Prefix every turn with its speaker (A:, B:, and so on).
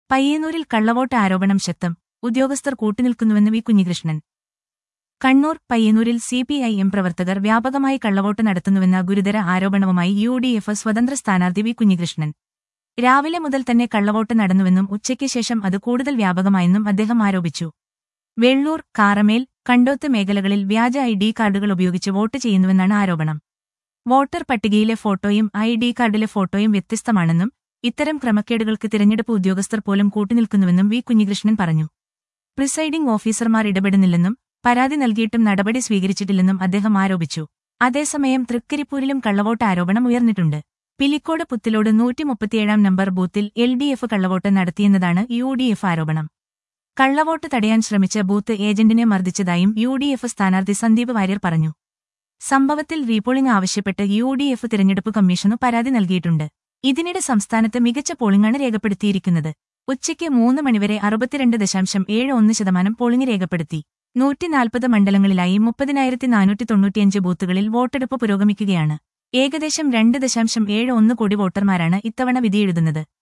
A: പയ്യന്നൂരിൽ കള്ളവോട്ട് ആരോപണം ശക്തം ഉദ്യോഗസ്ഥർ കൂട്ടുനിൽക്കുന്നുവെന്ന് വി കുഞ്ഞികൃഷ്ണൻ കണ്ണൂർ പയ്യന്നൂരിൽ സി പി ഐ എം പ്രവർത്തകർ വ്യാപകമായി കള്ളവോട്ട് നടത്തുന്നുവെന്ന ഗുരുതര ആരോപണവുമായി യു ഡി എഫ് സ്വതന്ത്ര സ്ഥാനാർത്ഥി വി കുഞ്ഞികൃഷ്ണൻ രാവിലെ മുതൽ തന്നെ കള്ളവോട്ട് നടന്നുവെന്നും ഉച്ചയ്ക്ക് ശേഷം അത് കൂടുതൽ വ്യാപകമായെന്നും അദ്ദേഹം ആരോപിച്ചു വെള്ളൂർ കാറമേൽ കണ്ടോത്ത് മേഖലകളിൽ വ്യാജ ഐ ഡി കാർഡുകൾ ഉപയോഗിച്ച് വോട്ട് ചെയ്യുന്നുവെന്നാണ് ആരോപണം വോട്ടർ പട്ടികയിലെ ഫോട്ടോയും ഐ ഡി കാർഡിലെ ഫോട്ടോയും വ്യത്യസ്തമാണെന്നും ഇത്തരം ക്രമക്കേടുകൾക്ക് തിരഞ്ഞെടുപ്പ് ഉദ്യോഗസ്ഥർ പോലും കൂട്ടുനിൽക്കുന്നുവെന്നും വി കുഞ്ഞികൃഷ്ണൻ പറഞ്ഞു പ്രിസൈഡിംഗ് ഓഫീസർമാർ ഇടപെടുന്നില്ലെന്നും പരാതി നൽകിയിട്ടും നടപടി സ്വീകരിച്ചിട്ടില്ലെന്നും അദ്ദേഹം ആരോപിച്ചു അതേസമയം തൃക്കരിപ്പൂരിലും കള്ളവോട്ട് ആരോപണം ഉയർന്നിട്ടുണ്ട് പിലിക്കോട് പുത്തിലോട് നൂറ്റി മുപ്പത്തിയേഴാം നമ്പർ ബൂത്തിൽ എൽ ഡി എഫ് കള്ളവോട്ട് നടത്തിയെന്നതാണ് യു ഡി എഫ് ആരോപണം കള്ളവോട്ട് തടയാൻ ശ്രമിച്ച ബൂത്ത് ഏജന്റിനെ മർദ്ദിച്ചതായും യു ഡി എഫ് സ്ഥാനാർത്ഥി സന്ദീപ് വാര്യർ പറഞ്ഞു സംഭവത്തിൽ റീപോളിംഗ് ആവശ്യപ്പെട്ട് യു ഡി എഫ് തിരഞ്ഞെടുപ്പ് കമ്മീഷനു പരാതി നൽകിയിട്ടുണ്ട് ഇതിനിടെ സംസ്ഥാനത്ത് മികച്ച പോളിംഗാണ് രേഖപ്പെടുത്തിയിരിക്കുന്നത് ഉച്ചയ്ക്ക് മൂന്ന് മണിവരെ അറുപത്തിരണ്ട് ദശാംശം ഏഴ് ഒന്ന് ശതമാനം പോളിംഗ് രേഖപ്പെടുത്തി നൂറ്റിനാൽപ്പത് മണ്ഡലങ്ങളിലായി മുപ്പതിനായിരത്തി നാനൂറ്റി തൊണ്ണൂറ്റിയഞ്ച് ബൂത്തുകളിൽ വോട്ടെടുപ്പ് പുരോഗമിക്കുകയാണ് ഏകദേശം രണ്ട് ദശാംശം ഏഴ് ഒന്ന് കോടി വോട്ടർമാരാണ് ഇത്തവണ വിധിയെഴുതുന്നത്